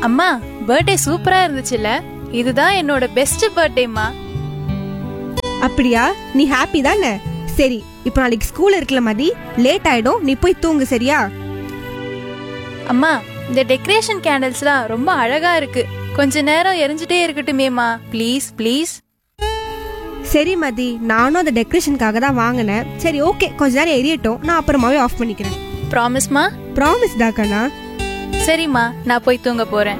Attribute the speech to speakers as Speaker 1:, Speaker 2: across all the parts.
Speaker 1: அம்மா பர்த்டே சூப்பரா இருந்துச்சுல்ல இதுதான் என்னோட பெஸ்ட் பர்த்டேம்மா
Speaker 2: அப்படியா நீ ஹாப்பி தானே சரி இப்போ நாளைக்கு ஸ்கூல் இருக்குல்ல மதி லேட் ஆயிடும் நீ போய் தூங்கு சரியா
Speaker 1: அம்மா இந்த டெக்கரேஷன் கேண்டில்ஸ்லாம் ரொம்ப அழகா இருக்கு கொஞ்ச நேரம் எரிஞ்சிட்டே இருக்கட்டுமேம்மா ப்ளீஸ் ப்ளீஸ்
Speaker 2: சரி மதி நானும் அந்த டெக்கரேஷனுக்காக தான் வாங்கினேன் சரி ஓகே கொஞ்ச நேரம் எரியட்டும் நான் அப்புறமாவே ஆஃப் பண்ணிக்கிறேன்
Speaker 1: ப்ராமிஸ்மா
Speaker 2: ப்ராமிஸ் தாக்கண்ணா
Speaker 1: சரிம்மா நான் போய் தூங்க போறேன்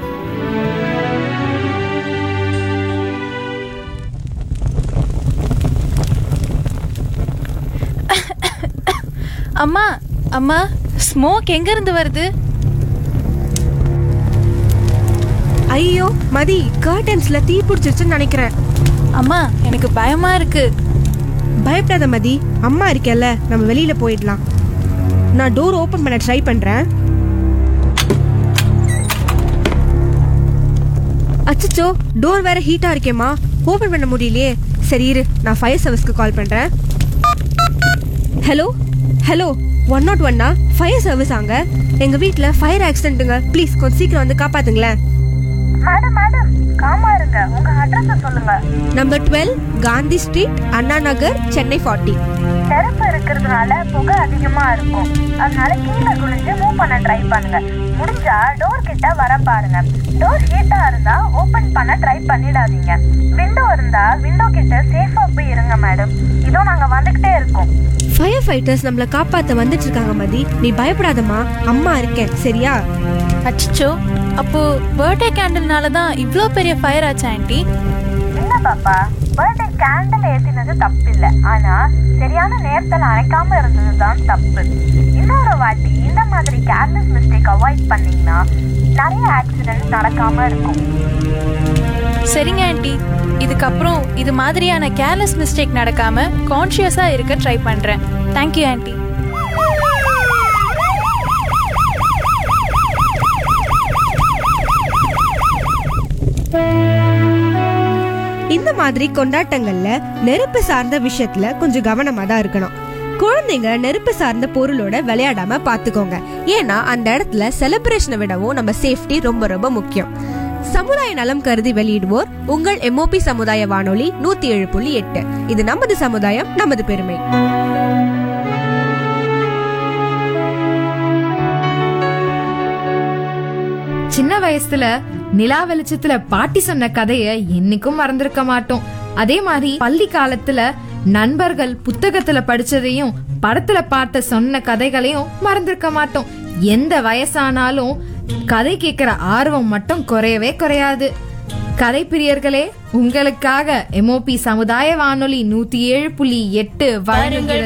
Speaker 1: அம்மா அம்மா ஸ்மோக் எங்க இருந்து வருது
Speaker 2: ஐயோ மதி கர்டன்ஸ்ல தீ பிடிச்சிருச்சுன்னு நினைக்கிறேன்
Speaker 1: அம்மா எனக்கு பயமா இருக்கு
Speaker 2: பயப்படாத மதி அம்மா இருக்கேல்ல நம்ம வெளியில போயிடலாம் நான் டோர் ஓபன் பண்ண ட்ரை பண்றேன் அச்சச்சோ டோர் வேற ஹீட்டா இருக்கேம்மா ஓபன் பண்ண முடியலையே சரி இரு நான் ஃபயர் சர்வீஸ்க்கு கால் பண்றேன் ஹலோ ஹலோ ஒன் நாட் ஒன்னா ஃபயர் சர்வீஸ் ஆங்க எங்க வீட்ல ஃபயர் ஆக்சிடென்ட்டுங்க ப்ளீஸ் கொஞ்சம் சீக்கிரம் வந்து காப்பாத்துங்களேன்
Speaker 3: மேடம் மேடம் காமா இருங்க உங்க அட்ரஸ் சொல்லுங்க
Speaker 2: number twelve Gandhi street Anna Nagar Chennai forty
Speaker 3: திறப்பு இருக்கிறதுனால புகை அதிகமா இருக்கும் அதனால கீழே குனிஞ்சு மூவ் பண்ண ட்ரை பண்ணுங்க முடிஞ்சா டோர் கிட்ட வர பாருங்க டோர் ஹீட்டா இருந்தா ஓபன் பண்ண ட்ரை பண்ணிடாதீங்க விண்டோ இருந்தா விண்டோ கிட்ட சேஃபா போய் இருங்க மேடம் இதோ நாங்க வந்துகிட்டே இருக்கோம்
Speaker 2: ஃபயர் ஃபைட்டர்ஸ் நம்மள காப்பாத்த வந்துட்டு இருக்காங்க மதி நீ பயப்படாதம்மா அம்மா இருக்கேன் சரியா
Speaker 1: அச்சச்சோ அப்போ பர்த்டே கேண்டில்னால தான் இவ்ளோ பெரிய ஃபயர் ஆச்சா ஆண்டி
Speaker 3: இல்ல பாப்பா பர்த்டே கேண்டில் ஏத்தினது தப்பு இல்ல ஆனா சரியான நேரத்துல அணைக்காம இருந்தது தான் தப்பு இன்னொரு வாட்டி இந்த மாதிரி கேர்லெஸ் மிஸ்டேக் அவாய்ட் பண்ணீங்கன்னா நிறைய ஆக்சிடென்ட் நடக்காம இருக்கும்
Speaker 1: சரிங்க ஆண்டி இதுக்கப்புறம் இது மாதிரியான கேர்லெஸ் மிஸ்டேக் நடக்காம கான்ஷியஸா இருக்க ட்ரை பண்றேன் தேங்க்யூ ஆண்டி
Speaker 2: இந்த மாதிரி கொண்டாட்டங்கள்ல நெருப்பு சார்ந்த விஷயத்துல கொஞ்சம் கவனமா தான் இருக்கணும் குழந்தைங்க நெருப்பு சார்ந்த பொருளோட விளையாடாம பாத்துக்கோங்க ஏன்னா அந்த இடத்துல செலிப்ரேஷனை விடவும் நம்ம சேஃப்டி ரொம்ப ரொம்ப முக்கியம் சமுதாய நலம் கருதி வெளியிடுவோர் உங்கள் எம்ஓபி சமுதாய வானொலி நூத்தி ஏழு புள்ளி எட்டு இது நமது சமுதாயம் நமது பெருமை
Speaker 4: சின்ன வயசுல நிலா வெளிச்சத்துல பாட்டி சொன்ன கதைய என்னைக்கும் மறந்திருக்க மாட்டோம் அதே மாதிரி பள்ளி காலத்துல நண்பர்கள் புத்தகத்துல படிச்சதையும் படத்துல பார்த்த சொன்ன கதைகளையும் மறந்திருக்க மாட்டோம் எந்த வயசானாலும் கதை கேட்கிற ஆர்வம் மட்டும் குறையவே குறையாது கதை பிரியர்களே உங்களுக்காக எம்ஓபி சமுதாய வானொலி நூத்தி ஏழு புள்ளி எட்டு வழங்குகிறது